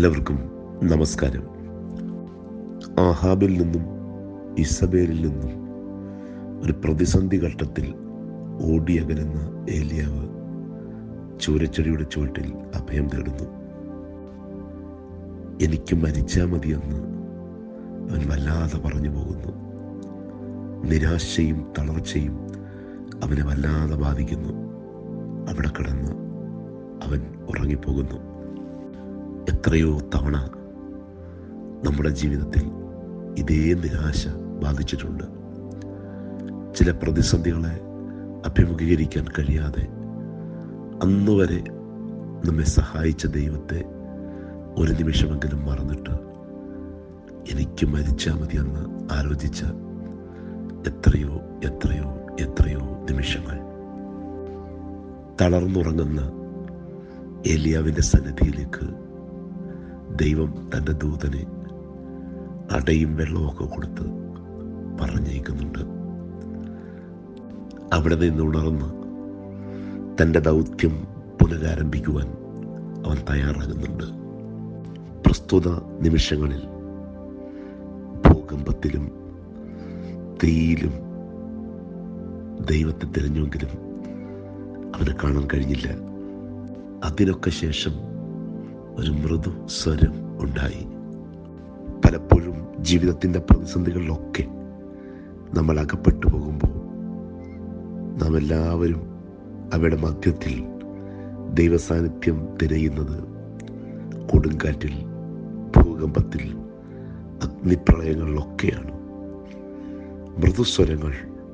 എല്ലാവർക്കും നമസ്കാരം ആഹാബിൽ നിന്നും ഇസബേലിൽ നിന്നും ഒരു പ്രതിസന്ധി ഘട്ടത്തിൽ ഓടിയകലുന്ന ഏലിയാവ് ചൂരച്ചെടിയുടെ ചുവട്ടിൽ അഭയം തേടുന്നു എനിക്ക് മരിച്ചാൽ മതിയെന്ന് അവൻ വല്ലാതെ പറഞ്ഞു പോകുന്നു നിരാശയും തളർച്ചയും അവനെ വല്ലാതെ ബാധിക്കുന്നു അവിടെ കിടന്ന് അവൻ ഉറങ്ങിപ്പോകുന്നു എത്രയോ തവണ നമ്മുടെ ജീവിതത്തിൽ ഇതേ നിരാശ ബാധിച്ചിട്ടുണ്ട് ചില പ്രതിസന്ധികളെ അഭിമുഖീകരിക്കാൻ കഴിയാതെ അന്നുവരെ നമ്മെ സഹായിച്ച ദൈവത്തെ ഒരു നിമിഷമെങ്കിലും മറന്നിട്ട് എനിക്ക് മരിച്ചാൽ മതിയെന്ന് ആലോചിച്ച എത്രയോ എത്രയോ എത്രയോ നിമിഷങ്ങൾ തളർന്നുറങ്ങുന്ന ഏലിയാവിൻ്റെ സന്നിധിയിലേക്ക് ദൈവം തൻ്റെ ദൂതനെ അടയും വെള്ളമൊക്കെ കൊടുത്ത് പറഞ്ഞേക്കുന്നുണ്ട് അവിടെ നിന്ന് ഉണർന്ന് തൻ്റെ ദൗത്യം പുനരാരംഭിക്കുവാൻ അവൻ തയ്യാറാകുന്നുണ്ട് പ്രസ്തുത നിമിഷങ്ങളിൽ ഭൂകമ്പത്തിലും തീയിലും ദൈവത്തെ തിരഞ്ഞുവെങ്കിലും അവനെ കാണാൻ കഴിഞ്ഞില്ല അതിനൊക്കെ ശേഷം ഒരു മൃദു സ്വരം ഉണ്ടായി പലപ്പോഴും ജീവിതത്തിൻ്റെ പ്രതിസന്ധികളിലൊക്കെ നമ്മൾ അകപ്പെട്ടു പോകുമ്പോൾ നാം എല്ലാവരും അവയുടെ മധ്യത്തിൽ ദൈവസാന്നിധ്യം തിരയുന്നത് കൊടുങ്കാറ്റിൽ ഭൂകമ്പത്തിൽ അഗ്നിപ്രളയങ്ങളിലൊക്കെയാണ് മൃദുസ്വരങ്ങൾ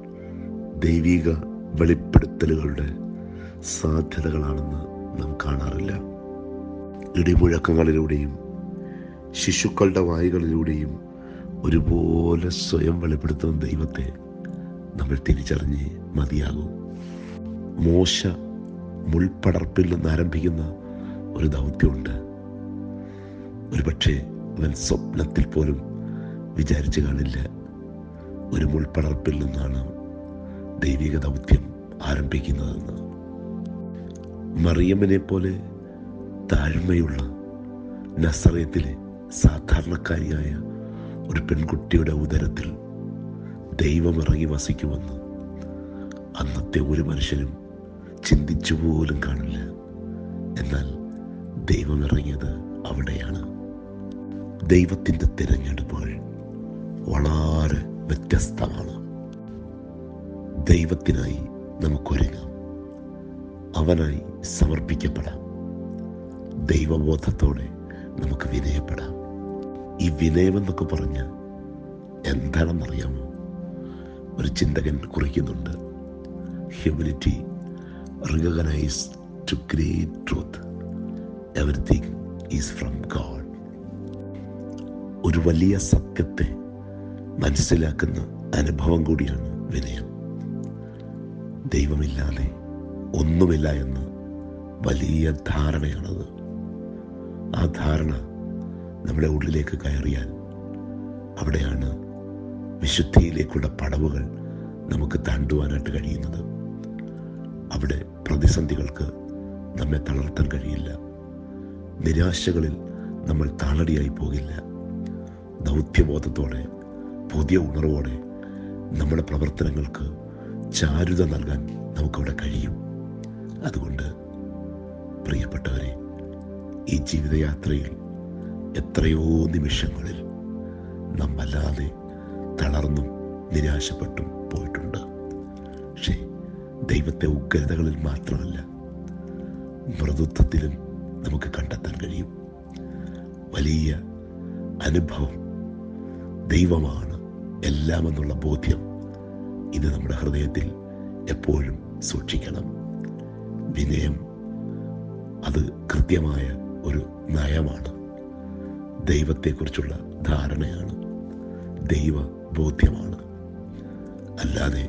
ദൈവിക വെളിപ്പെടുത്തലുകളുടെ സാധ്യതകളാണെന്ന് നാം കാണാറില്ല ഇടിമുഴക്കങ്ങളിലൂടെയും ശിശുക്കളുടെ വായുകളിലൂടെയും ഒരുപോലെ സ്വയം വെളിപ്പെടുത്തുന്ന ദൈവത്തെ നമ്മൾ തിരിച്ചറിഞ്ഞ് മതിയാകും മോശ മുൾപ്പടർപ്പിൽ നിന്ന് ആരംഭിക്കുന്ന ഒരു ദൗത്യമുണ്ട് ഒരുപക്ഷെ അവൻ സ്വപ്നത്തിൽ പോലും വിചാരിച്ചു കാണില്ല ഒരു മുൾപ്പടർപ്പിൽ നിന്നാണ് ദൈവിക ദൗത്യം ആരംഭിക്കുന്നതെന്ന് മറിയമ്മനെ പോലെ താഴ്മയുള്ള നസറയത്തിലെ സാധാരണക്കാരിയായ ഒരു പെൺകുട്ടിയുടെ ഉദരത്തിൽ ദൈവം ഇറങ്ങി വസിക്കുമെന്ന് അന്നത്തെ ഒരു മനുഷ്യനും ചിന്തിച്ചു പോലും കാണില്ല എന്നാൽ ദൈവം ഇറങ്ങിയത് അവിടെയാണ് ദൈവത്തിൻ്റെ തിരഞ്ഞെടുപ്പുകൾ വളരെ വ്യത്യസ്തമാണ് ദൈവത്തിനായി നമുക്കൊരുങ്ങാം അവനായി സമർപ്പിക്കപ്പെടാം ദൈവബോധത്തോടെ നമുക്ക് വിനയപ്പെടാം ഈ വിനയമെന്നൊക്കെ പറഞ്ഞ് എന്താണെന്നറിയാമോ ഒരു ചിന്തകൻ കുറിക്കുന്നുണ്ട് humility recognise to great truth everything is from God ഒരു വലിയ സത്യത്തെ മനസ്സിലാക്കുന്ന അനുഭവം കൂടിയാണ് വിനയം ദൈവമില്ലാതെ ഒന്നുമില്ല എന്ന് വലിയ ധാരണയാണത് ആ ധാരണ നമ്മുടെ ഉള്ളിലേക്ക് കയറിയാൽ അവിടെയാണ് വിശുദ്ധിയിലേക്കുള്ള പടവുകൾ നമുക്ക് താണ്ടുവാനായിട്ട് കഴിയുന്നത് അവിടെ പ്രതിസന്ധികൾക്ക് നമ്മെ തളർത്താൻ കഴിയില്ല നിരാശകളിൽ നമ്മൾ താളടിയായി പോകില്ല ദൗത്യബോധത്തോടെ പുതിയ ഉണർവോടെ നമ്മുടെ പ്രവർത്തനങ്ങൾക്ക് ചാരുത നൽകാൻ നമുക്കവിടെ കഴിയും അതുകൊണ്ട് പ്രിയപ്പെട്ടവരെ ഈ ജീവിതയാത്രയിൽ എത്രയോ നിമിഷങ്ങളിൽ നാം വല്ലാതെ തളർന്നും നിരാശപ്പെട്ടും പോയിട്ടുണ്ട് പക്ഷേ ദൈവത്തെ ഉഗ്രതകളിൽ മാത്രമല്ല മൃദുത്വത്തിലും നമുക്ക് കണ്ടെത്താൻ കഴിയും വലിയ അനുഭവം ദൈവമാണ് എല്ലാമെന്നുള്ള ബോധ്യം ഇത് നമ്മുടെ ഹൃദയത്തിൽ എപ്പോഴും സൂക്ഷിക്കണം വിനയം അത് കൃത്യമായ ഒരു നയമാണ് ദൈവത്തെക്കുറിച്ചുള്ള ധാരണയാണ് ദൈവ ബോധ്യമാണ് അല്ലാതെ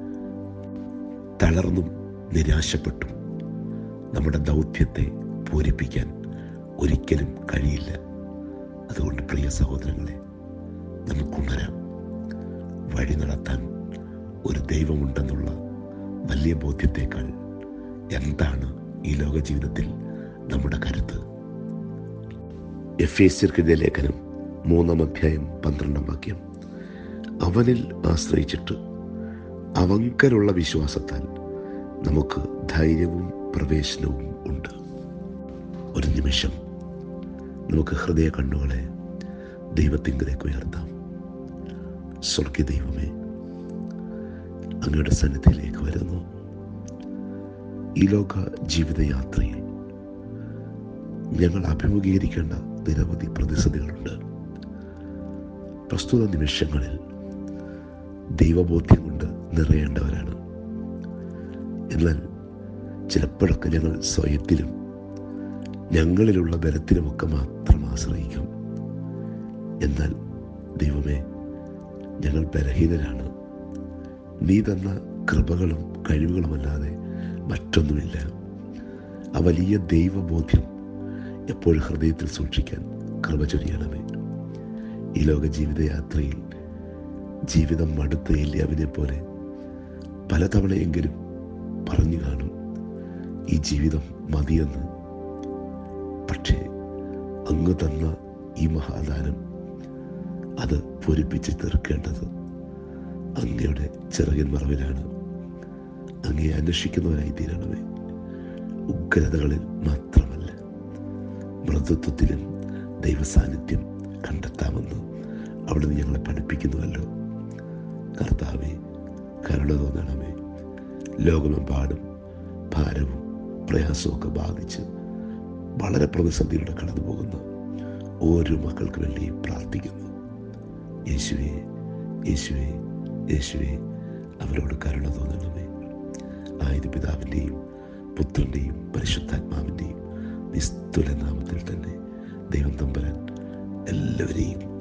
തളർന്നും നിരാശപ്പെട്ടും നമ്മുടെ ദൗത്യത്തെ പൂരിപ്പിക്കാൻ ഒരിക്കലും കഴിയില്ല അതുകൊണ്ട് പ്രിയ സഹോദരങ്ങളെ നമുക്കുണരാം വഴി നടത്താൻ ഒരു ദൈവമുണ്ടെന്നുള്ള വലിയ ബോധ്യത്തേക്കാൾ എന്താണ് ഈ ലോക ജീവിതത്തിൽ നമ്മുടെ കരുത്ത് എഫ് എസ് ലേഖനം മൂന്നാം അധ്യായം പന്ത്രണ്ടാം വാക്യം അവനിൽ ആശ്രയിച്ചിട്ട് അവങ്കലുള്ള വിശ്വാസത്താൽ നമുക്ക് ധൈര്യവും പ്രവേശനവും ഉണ്ട് ഒരു നിമിഷം നമുക്ക് ഹൃദയ കണ്ണുകളെ ദൈവത്തിങ്കിലേക്ക് ഉയർത്താം സ്വർഗീയ ദൈവമേ അങ്ങയുടെ സന്നിധിയിലേക്ക് വരുന്നു ഈ ലോക ജീവിതയാത്രയിൽ ഞങ്ങൾ അഭിമുഖീകരിക്കേണ്ട നിരവധി പ്രതിസന്ധികളുണ്ട് പ്രസ്തുത നിമിഷങ്ങളിൽ ദൈവബോധ്യം കൊണ്ട് നിറയേണ്ടവരാണ് എന്നാൽ ചിലപ്പോഴൊക്കെ ഞങ്ങൾ സ്വയത്തിലും ഞങ്ങളിലുള്ള ബലത്തിലുമൊക്കെ മാത്രം ആശ്രയിക്കും എന്നാൽ ദൈവമേ ഞങ്ങൾ ബലഹീനരാണ് നീ തന്ന കൃപകളും കഴിവുകളുമല്ലാതെ മറ്റൊന്നുമില്ല ആ വലിയ ദൈവബോധ്യം എപ്പോഴും ഹൃദയത്തിൽ സൂക്ഷിക്കാൻ കൃപ ചൊരിയണമേ ഈ ലോക ജീവിതയാത്രയിൽ ജീവിതം മടുത്ത ഏല്യാവിനെ പോലെ പലതവണയെങ്കിലും പറഞ്ഞു കാണും ഈ ജീവിതം മതിയെന്ന് പക്ഷേ അങ്ങ് തന്ന ഈ മഹാദാനം അത് പൊരിപ്പിച്ച് തീർക്കേണ്ടത് അങ്ങയുടെ ചിറകിൻ മറവിലാണ് അങ്ങയെ അന്വേഷിക്കുന്നവരായി തീരണമേ ഉഗ്രതകളിൽ മാത്രമല്ല മൃദുത്വത്തിലും ദൈവസാന്നിധ്യം കണ്ടെത്താമെന്ന് അവിടുന്ന് ഞങ്ങളെ പഠിപ്പിക്കുന്നുവല്ലോ കർത്താവെ കരുണ തോന്നണമേ ലോകമെമ്പാടും ഭാരവും പ്രയാസമൊക്കെ ബാധിച്ച് വളരെ പ്രതിസന്ധിയിലൂടെ കടന്നു പോകുന്ന ഓരോ മക്കൾക്ക് വേണ്ടി പ്രാർത്ഥിക്കുന്നു യേശുവെ യേശുവെ യേശുവെ അവരോട് കരുണ തോന്നണമേ ആയത് പിതാവിൻ്റെയും പുത്രൻ്റെയും പരിശുദ്ധാത്മാവിൻ്റെയും നിസ്തുല നാമത്തിൽ തന്നെ ദൈവം തമ്പരാൻ എല്ലാവരെയും